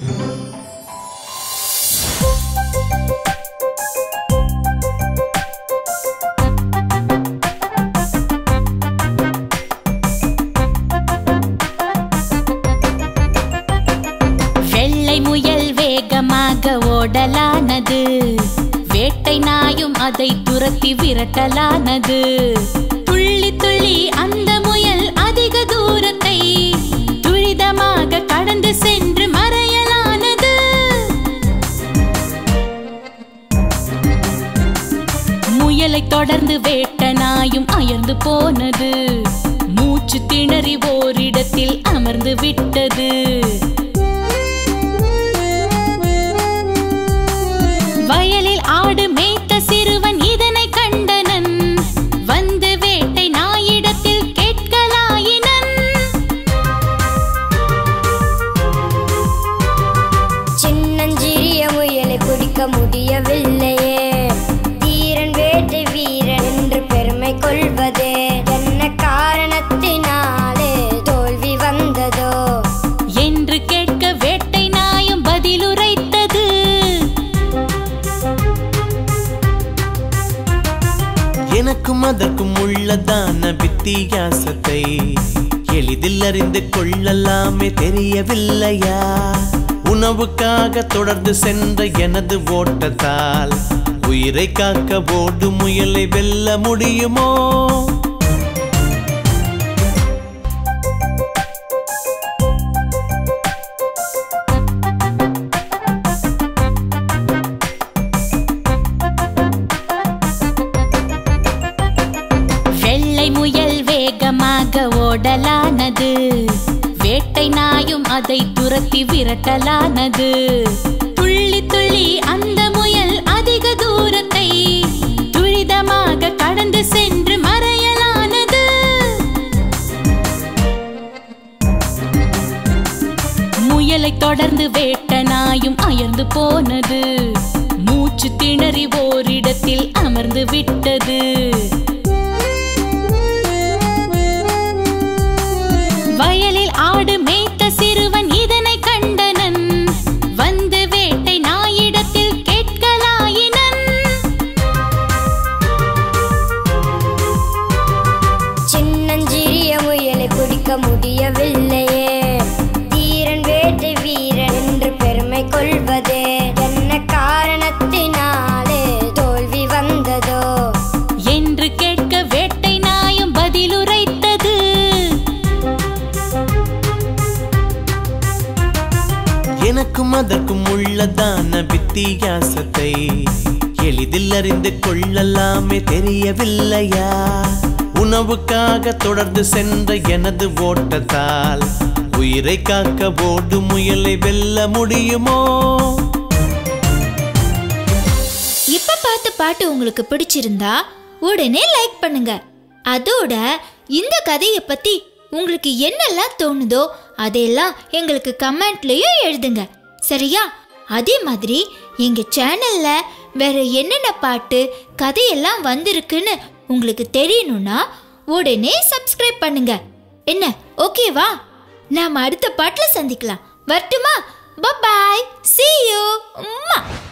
வெள்ளை முயல் வேகமாக ஓடலானது வேட்டை நாயும் அதை துரத்தி விரட்டலானது துள்ளி துள்ளி அந்த முயல் அதிக தூரத்தை துரிதமாக கடந்து சென்று மறையலானது முயலை தொடர்ந்து வேட்ட நாயும் அயர்ந்து போனது மூச்சு திணறி ஓரிடத்தில் அமர்ந்து விட்டது வயலில் ஆடு மேய்த்த சிறுவன் இதனை கண்டனன் வந்து வேட்டை நாயிடத்தில் கேட்கலாயினன் சின்னஞ்சிறிய முயலை பிடிக்க முடியவில்லையே தீரன் வேட்டை வீரன் என்று பெருமை கொள்வதே என்ன காரணத்தினாலே தோல்வி வந்ததோ என்று கேட்க வேட்டை நாயும் பதிலுரைத்தது எனக்கும் அதற்கும் உள்ளதான வித்தியாசத்தை எளிதில் அறிந்து கொள்ளலாமே தெரியவில்லையா உணவுக்காக தொடர்ந்து சென்ற எனது ஓட்டத்தால் உயிரை காக்க ஓடு முயலை வெல்ல முடியுமோ வெள்ளை முயல் வேகமாக ஓடலானது வேட்டை நாயும் அதை துரத்தி விரட்டலானது துள்ளி துள்ளி அந்த முயல் அதிக தூரத்தை துரிதமாக கடந்து சென்று மறையலானது முயலை தொடர்ந்து வேட்ட நாயும் அயர்ந்து போனது மூச்சு திணறி ஓரிடத்தில் அமர்ந்து விட்டது வயலில் ஆடு மேய்த்த சிறுவன் இதனை கண்டனன் வந்து வேட்டை நாயிடத்தில் கேட்கலாயினன் சின்னஞ்சிறிய முயலை பிடிக்க முடியவில்லையே தீரன் வேட்டை வீரன் என்று பெருமை கொள்வதே என்ன காரணத்தினாலே தோல்வி வந்ததோ என்று கேட்க வேட்டை நாயும் பதிலுரைத்தது எனக்கும் அதற்கும் உள்ளதான வித்தியாசத்தை எளிதில் அறிந்து கொள்ளலாமே தெரியவில்லையா உணவுக்காக தொடர்ந்து சென்ற எனது ஓட்டத்தால் உயிரை காக்க ஓடு முயலை வெல்ல முடியுமோ இப்ப பார்த்த பாட்டு உங்களுக்கு பிடிச்சிருந்தா உடனே லைக் பண்ணுங்க அதோட இந்த கதையை பத்தி உங்களுக்கு என்னெல்லாம் தோணுதோ அதையெல்லாம் எங்களுக்கு கமெண்ட்லயும் எழுதுங்க சரியா அதே மாதிரி எங்க சேனல்ல வேற என்னென்ன பாட்டு கதையெல்லாம் வந்திருக்குன்னு உங்களுக்கு தெரியணும்னா உடனே சப்ஸ்கிரைப் பண்ணுங்க என்ன ஓகேவா நாம அடுத்த பாட்டுல சந்திக்கலாம் வரட்டுமா பபாய் see you உம்மா